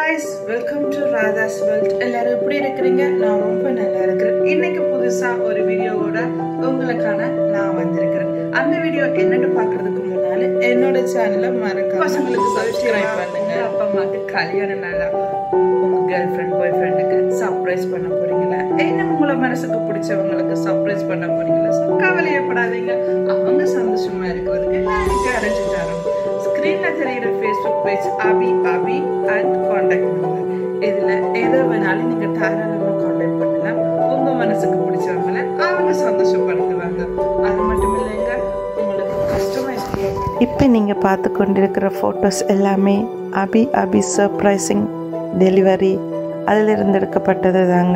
guys welcome to Radha's world எல்லாரும் எப்படி இருக்கிறீங்க நான் ரொம்ப நல்லா இருக்கிறேன் இன்னைக்கு புதுசா ஒரு வீடியோவோட உங்களுக்கான நான் வந்திருக்கிறேன் அந்த வீடியோ என்னன்னு பாக்குறதுக்கு முன்னால என்னோட சேனலை மறக்காம பசங்களுக்கு சப்ஸ்கிரைப் பண்ணுங்க அப்பா அம்மாக்கு கல்யாண நாளா உங்க கேர்ள் ஃப்ரெண்ட் பாய் ஃப்ரெண்டுக்கு சர்ப்ரைஸ் பண்ண போறீங்களா என்ன உங்களை மனசுக்கு பிடிச்சவங்களுக்கு சர்ப்ரைஸ் பண்ண போறீங்களா So, கவலையப்படாதீங்க அவங்க சந்தோஷமா இருக்கிறதுக்கு நாளைக்கு அரைஞ்சு தரோம் ஸ்க்ரீன்ல தெரியுற Facebook page Abhi Abhi and contact number இதுல எதை வேணாலும் நீங்க தாராளமா காண்டாக்ட் பண்ணலாம் உங்க மனசுக்கு பிடிச்சவங்கள அவங்க சந்தோஷப்படுத்துவாங்க அது மட்டும் இல்லைங்க உங்களுக்கு கஸ்டமைஸ் இப்போ நீங்கள் பார்த்து கொண்டிருக்கிற ஃபோட்டோஸ் எல்லாமே அபி அபி சர்ப்ரைசிங் டெலிவரி அதிலிருந்து எடுக்கப்பட்டது தாங்க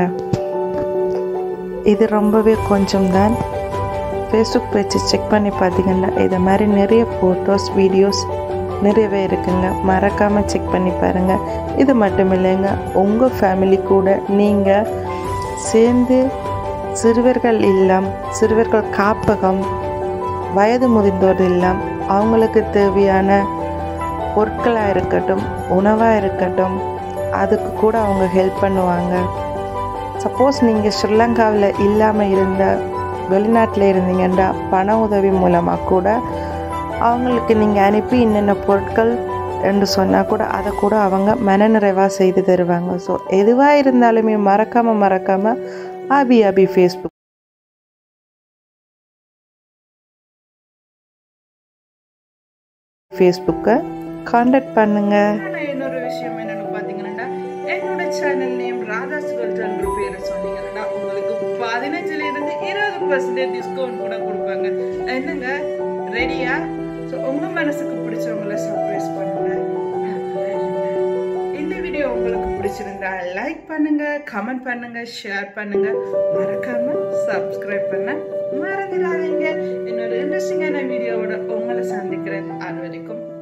இது ரொம்பவே கொஞ்சம் தான் ஃபேஸ்புக் பேஜை செக் பண்ணி பார்த்தீங்கன்னா இதை மாதிரி நிறைய ஃபோட்டோஸ் வீடியோஸ் நிறையவே இருக்குங்க மறக்காமல் செக் பண்ணி பாருங்கள் இது மட்டும் இல்லைங்க உங்கள் ஃபேமிலி கூட நீங்கள் சேர்ந்து சிறுவர்கள் இல்லம் சிறுவர்கள் காப்பகம் வயது முதிர்ந்தோர் இல்லம் அவங்களுக்கு தேவையான பொருட்களாக இருக்கட்டும் உணவாக இருக்கட்டும் அதுக்கு கூட அவங்க ஹெல்ப் பண்ணுவாங்க சப்போஸ் நீங்கள் ஸ்ரீலங்காவில் இல்லாமல் இருந்த வெளிநாட்டில் இருந்தீங்கன்னா பண உதவி மூலமாக கூட அவங்களுக்கு நீங்கள் அனுப்பி என்னென்ன பொருட்கள் என்று சொன்னால் கூட அதை கூட அவங்க மனநிறைவாக செய்து தருவாங்க ஸோ எதுவாக இருந்தாலுமே மறக்காமல் மறக்காமல் அபி அபி ஃபேஸ்புக் ஃபேஸ்புக்கை காண்டாக்ட் பண்ணுங்கள் ஆனா இன்னொரு விஷயம் என்னன்னு பாத்தீங்கன்னா என்னோட சேனல் நேம் ராதாஸ் வேர்ல்ட்ன்ற பேரை சொன்னீங்கன்னா உங்களுக்கு பதினஞ்சுல இருந்து இருபது பர்சன்டேஜ் டிஸ்கவுண்ட் கூட கொடுப்பாங்க என்னங்க ரெடியா ஸோ உங்க மனசுக்கு பிடிச்சவங்கள சர்ப்ரைஸ் பண்ணுங்க இந்த வீடியோ உங்களுக்கு பிடிச்சிருந்தா லைக் பண்ணுங்க கமெண்ட் பண்ணுங்க ஷேர் பண்ணுங்க மறக்காம சப்ஸ்கிரைப் பண்ண மறந்துடாதீங்க இன்னொரு இன்ட்ரெஸ்டிங்கான வீடியோவோட உங்களை சந்திக்கிறேன் அது வரைக்கும்